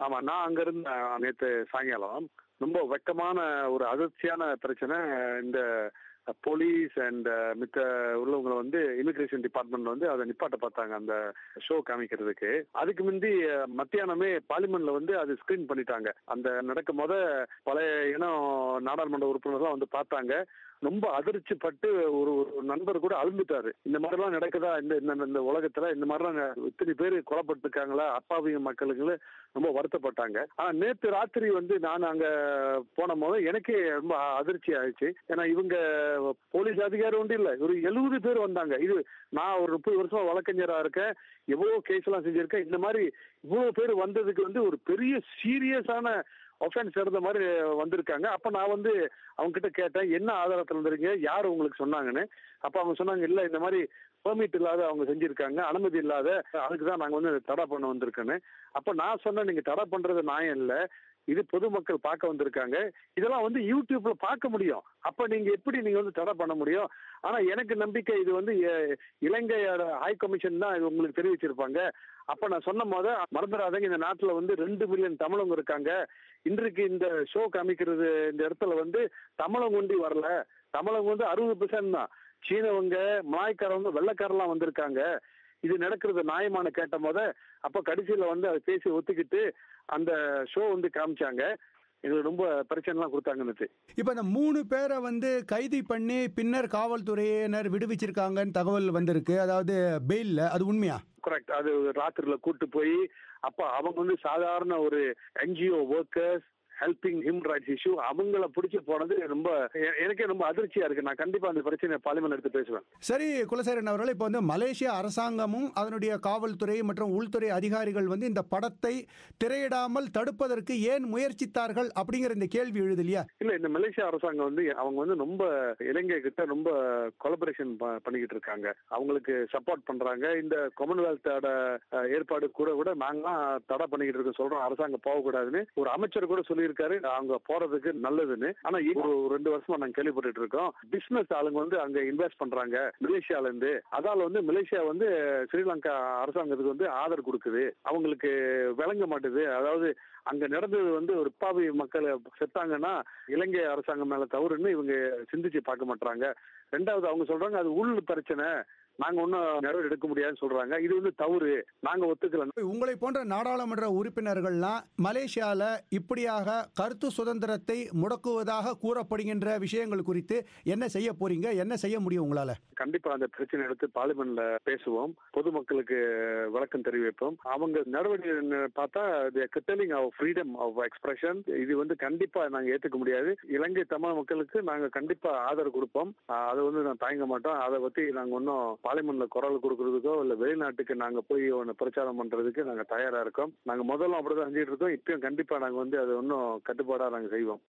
ஆமா நான் அங்க இருந்தேன் நேத்து சாயங்காலம் ரொம்ப வெக்கமான ஒரு அதிர்ச்சியான பிரச்சனை இந்த போலீஸ் அண்ட் மித்த உள்ளவங்களை வந்து இமிகிரேஷன் டிபார்ட்மெண்ட் வந்து அதை நிப்பாட்ட பார்த்தாங்க அந்த ஷோ காமிக்கிறதுக்கு அதுக்கு முந்தி அஹ், மத்தியானமே பார்லிமெண்ட்ல வந்து அது ஸ்கிரீன் பண்ணிட்டாங்க அந்த நடக்கும் போத பழைய இனம் நாடாளுமன்ற உறுப்பினர்லாம் வந்து பார்த்தாங்க ரொம்ப அதிர்ச்சி பட்டு ஒரு ஒரு நண்பர் கூட அழுந்துட்டாரு இந்த மாதிரிலாம் நடக்குதா இந்த இந்த- இந்த உலகத்துல இந்த மாதிரிலாம் ந- இத்தனை பேர் கொலைப்பட்டிருக்காங்களா அப்பாவிய மக்களுக்கு ரொம்ப வருத்தப்பட்டாங்க ஆனா நேத்து ராத்திரி வந்து நான் அங்க போன போது எனக்கே ரொம்ப அதிர்ச்சி ஆயிடுச்சு ஏன்னா இவங்க போலீஸ் அதிகாரி ஒன்றும் இல்ல ஒரு எழுபது பேர் வந்தாங்க இது நான் ஒரு முப்பது வருஷமா வழக்கறிஞரா இருக்கேன் எவ்வளவு கேஸ் எல்லாம் செஞ்சிருக்கேன் இந்த மாதிரி இவ்வளவு பேர் வந்ததுக்கு வந்து ஒரு பெரிய சீரியஸான ஒஃபென்ஸ் இருந்த மாதிரி வந்திருக்காங்க அப்ப நான் வந்து அவங்க கிட்ட கேட்டேன் என்ன ஆதாரத்துல இருந்தீங்க யார் உங்களுக்கு சொன்னாங்கன்னு அப்ப அவங்க சொன்னாங்க இல்ல இந்த மாதிரி பெர்மிட் இல்லாத அவங்க செஞ்சிருக்காங்க அனுமதி இல்லாத அதுக்கு தான் நாங்க வந்து தடை பண்ண வந்திருக்கோன்னு அப்ப நான் சொன்னேன் நீங்க தடை பண்றது நியாயம் இல்ல இது பொதுமக்கள் பார்க்க வந்திருக்காங்க இதெல்லாம் வந்து யூடியூப்ல பார்க்க முடியும் அப்ப நீங்க எப்படி நீங்க வந்து தடை பண்ண முடியும் ஆனா எனக்கு நம்பிக்கை இது வந்து அஹ், இலங்கையோட ஹை கமிஷன் தான் இது உங்களுக்கு தெரிவிச்சிருப்பாங்க அப்ப நான் சொன்ன போத மறந்துடாதீங்க இந்த நாட்டுல வந்து ரெண்டு மில்லியன் தமிழங்க இருக்காங்க இன்றைக்கு இந்த ஷோ காமிக்கிறது இந்த இடத்துல வந்து தமிழங்க ஒண்டி வரல தமிழங்க வந்து அறுபது பெர்சன்ட் தான் சீனவங்க மலாய்க்காரவங்க வெள்ளக்காரெல்லாம் வந்திருக்காங்க இது நடக்கிறது நியாயமான கேட்ட போத அப்ப கடைசியில வந்து அதை பேசி ஒத்துக்கிட்டு அந்த ஷோ வந்து காமிச்சாங்க எங்களுக்கு ரொம்ப பிரச்சனைலாம் கொடுத்தாங்கன்னு இப்போ இந்த மூணு பேரை வந்து கைது பண்ணி பின்னர் காவல்துறையினர் விடுவிச்சிருக்காங்கன்னு தகவல் வந்திருக்கு அதாவது பெயில்ல அது உண்மையா கரெக்ட் அது ராத்திரில கூட்டு போய் அப்ப அவங்க வந்து சாதாரண ஒரு NGO workers helping human rights issue அவங்கள பிடிச்சி போனது ரொம்ப எ- எனக்கே ரொம்ப அதிர்ச்சியா இருக்கு நான் கண்டிப்பா அந்த பிரச்சனையை பார்லிமெண்ட் எடுத்து பேசுவேன் சரி குலசேரன் அவர்கள் இப்போ வந்து மலேசிய அரசாங்கமும் அதனுடைய காவல்துறை மற்றும் உள்துறை அதிகாரிகள் வந்து இந்த படத்தை திரையிடாமல் தடுப்பதற்கு ஏன் முயற்சித்தார்கள் அப்படிங்கிற இந்த கேள்வி எழுது இல்லையா இல்ல இந்த மலேசியா அரசாங்கம் வந்து அவங்க வந்து ரொம்ப இலங்கை கிட்ட ரொம்ப கொலபரேஷன் பண்ணிக்கிட்டு இருக்காங்க அவங்களுக்கு சப்போர்ட் பண்றாங்க இந்த காமன்வெல்த்தோட அஹ், ஏற்பாடு கூட கூட நாங்களாம் தடை பண்ணிக்கிட்டு இருக்க சொல்றோம் அரசாங்கம் போகக்கூடாதுன்னு ஒரு அமைச்சர் கூட சொல்லியிருக்காரு அவங்க போறதுக்கு நல்லதுன்னு ஆனா இப்போ ஒரு ரெண்டு வருஷமா நாங்க கேள்விப்பட்டுட்டு இருக்கோம் பிசினஸ் ஆளுங்க வந்து அங்க இன்வெஸ்ட் பண்றாங்க மலேசியால இருந்து அதால வந்து மலேசியா வந்து ஸ்ரீலங்கா அரசாங்கத்துக்கு வந்து ஆதரவு கொடுக்குது அவங்களுக்கு விளங்க மாட்டுது அதாவது அங்க நடந்தது வந்து ஒரு பாவி மக்கள் செத்தாங்கன்னா இலங்கை அரசாங்கம் மேல தவறுன்னு இவங்க சிந்திச்சு பார்க்க மாட்டாங்க ரெண்டாவது அவங்க சொல்றாங்க அது உள் பிரச்சனை நாங்க ஒன்னும் நடவடிக்கை எடுக்க முடியாதுன்னு சொல்றாங்க இது வந்து தவறு நாங்க ஒத்துக்கல உங்களை போன்ற நாடாளுமன்ற உறுப்பினர்கள்லாம் மலேசியால இப்படியாக கருத்து சுதந்திரத்தை முடக்குவதாக கூறப்படுகின்ற விஷயங்கள் குறித்து என்ன செய்ய போறீங்க என்ன செய்ய முடியும் உங்களால கண்டிப்பா அந்த பிரச்சனை எடுத்து பார்லிமெண்ட்ல பேசுவோம் பொதுமக்களுக்கு விளக்கம் தெரிவிப்போம் அவங்க நடவடிக்கை பார்த்தா curtailing of freedom of expression இது வந்து கண்டிப்பா நாங்க ஏத்துக்க முடியாது இலங்கை தமிழ் மக்களுக்கு நாங்க கண்டிப்பா ஆதரவு கொடுப்போம் ஆஹ் அதை வந்து நான் தயங்க மாட்டோம் அதை பத்தி நாங்க ஒன்றும் பார்லிமெண்ட்ல குரல் கொடுக்கறதுக்கோ இல்ல வெளிநாட்டுக்கு நாங்க போய் ஒன்று பிரச்சாரம் பண்றதுக்கு நாங்க தயாரா இருக்கோம் நாங்க முதல்ல அப்படிதான் செஞ்சுட்டு இருக்கோம் இப்பயும் கண்டிப்பா நாங்க வந்து அதை ஒன்றும் கட்டுப்பாடா நாங்க செய்வோம்